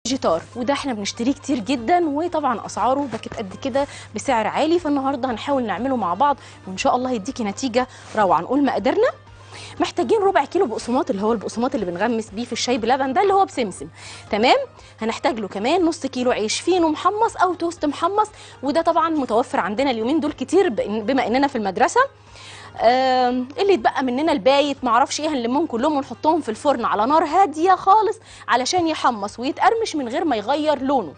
جيتار وده احنا بنشتريه كتير جدا وطبعا اسعاره باكت قد كده بسعر عالي فالنهارده هنحاول نعمله مع بعض وان شاء الله هيديكي نتيجه روعه نقول مقاديرنا محتاجين ربع كيلو بقسماط اللي هو البقسماط اللي بنغمس بيه في الشاي بلبن ده اللي هو بسمسم تمام هنحتاج له كمان نص كيلو عيش فينو محمص او توست محمص وده طبعا متوفر عندنا اليومين دول كتير بما اننا في المدرسه آم، اللي يتبقى مننا البايت معرفش ايه هنلمهم كلهم ونحطهم في الفرن على نار هاديه خالص علشان يحمص ويتقرمش من غير ما يغير لونه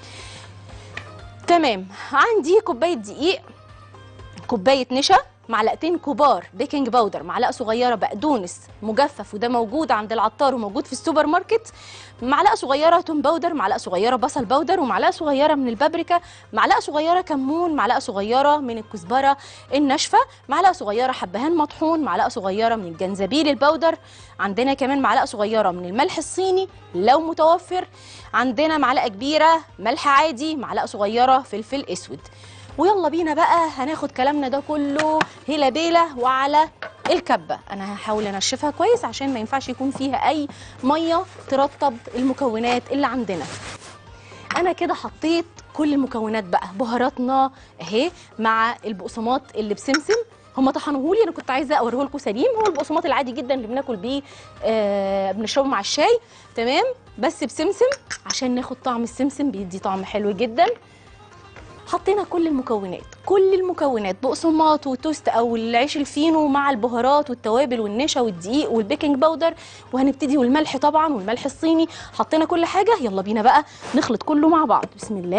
تمام عندي كوبايه دقيق كوبايه نشا معلقتين كبار بيكنج باودر معلقه صغيره بقدونس مجفف وده موجود عند العطار وموجود في السوبر ماركت معلقه صغيره توم باودر معلقه صغيره بصل باودر ومعلقه صغيره من البابريكا معلقه صغيره كمون معلقه صغيره من الكزبره الناشفه معلقه صغيره حبهان مطحون معلقه صغيره من الجنزبيل الباودر عندنا كمان معلقه صغيره من الملح الصيني لو متوفر عندنا معلقه كبيره ملح عادي معلقه صغيره فلفل اسود ويلا بينا بقى هناخد كلامنا ده كله هيلا بيلا وعلى الكبه انا هحاول انشفها كويس عشان ما ينفعش يكون فيها اي ميه ترطب المكونات اللي عندنا انا كده حطيت كل المكونات بقى بهاراتنا اهي مع البقسماط اللي بسمسم هم طحنوهولي انا كنت عايزه اوريه لكم سليم هو البقسماط العادي جدا اللي بناكل بيه آه بنشربه مع الشاي تمام بس بسمسم عشان ناخد طعم السمسم بيدي طعم حلو جدا حطينا كل المكونات كل المكونات بقسماط وتوست او العيش الفينو مع البهارات والتوابل والنشا والدقيق والبيكنج باودر وهنبتدي والملح طبعا والملح الصيني حطينا كل حاجه يلا بينا بقى نخلط كله مع بعض بسم الله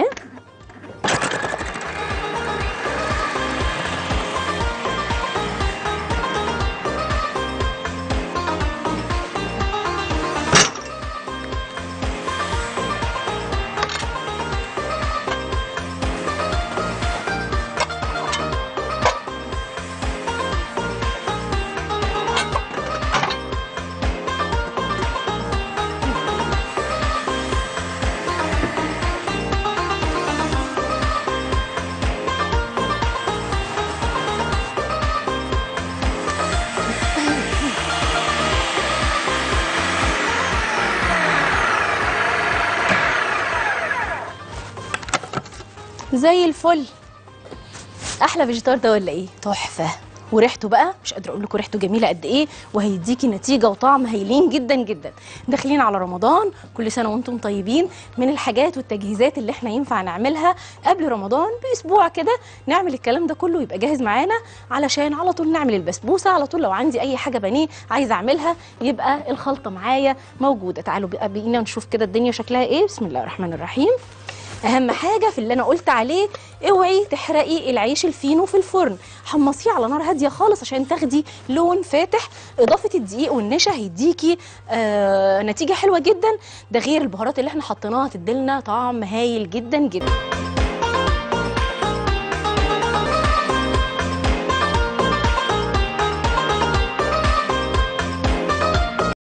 زي الفل احلى فيجيتار ده ولا ايه تحفه وريحته بقى مش قادره اقول لكم ريحته جميله قد ايه وهيديكي نتيجه وطعم هايلين جدا جدا داخلين على رمضان كل سنه وانتم طيبين من الحاجات والتجهيزات اللي احنا ينفع نعملها قبل رمضان باسبوع كده نعمل الكلام ده كله يبقى جاهز معانا علشان على طول نعمل البسبوسه على طول لو عندي اي حاجه بانيه عايزه اعملها يبقى الخلطه معايا موجوده تعالوا بقى بينا نشوف كده الدنيا شكلها ايه بسم الله الرحمن الرحيم اهم حاجه في اللي انا قلت عليه اوعي تحرقي العيش الفينو في الفرن حمصيه على نار هاديه خالص عشان تاخدي لون فاتح اضافه الدقيق والنشا هيديكي آه نتيجه حلوه جدا ده غير البهارات اللي احنا حطيناها تديلنا طعم هايل جدا جدا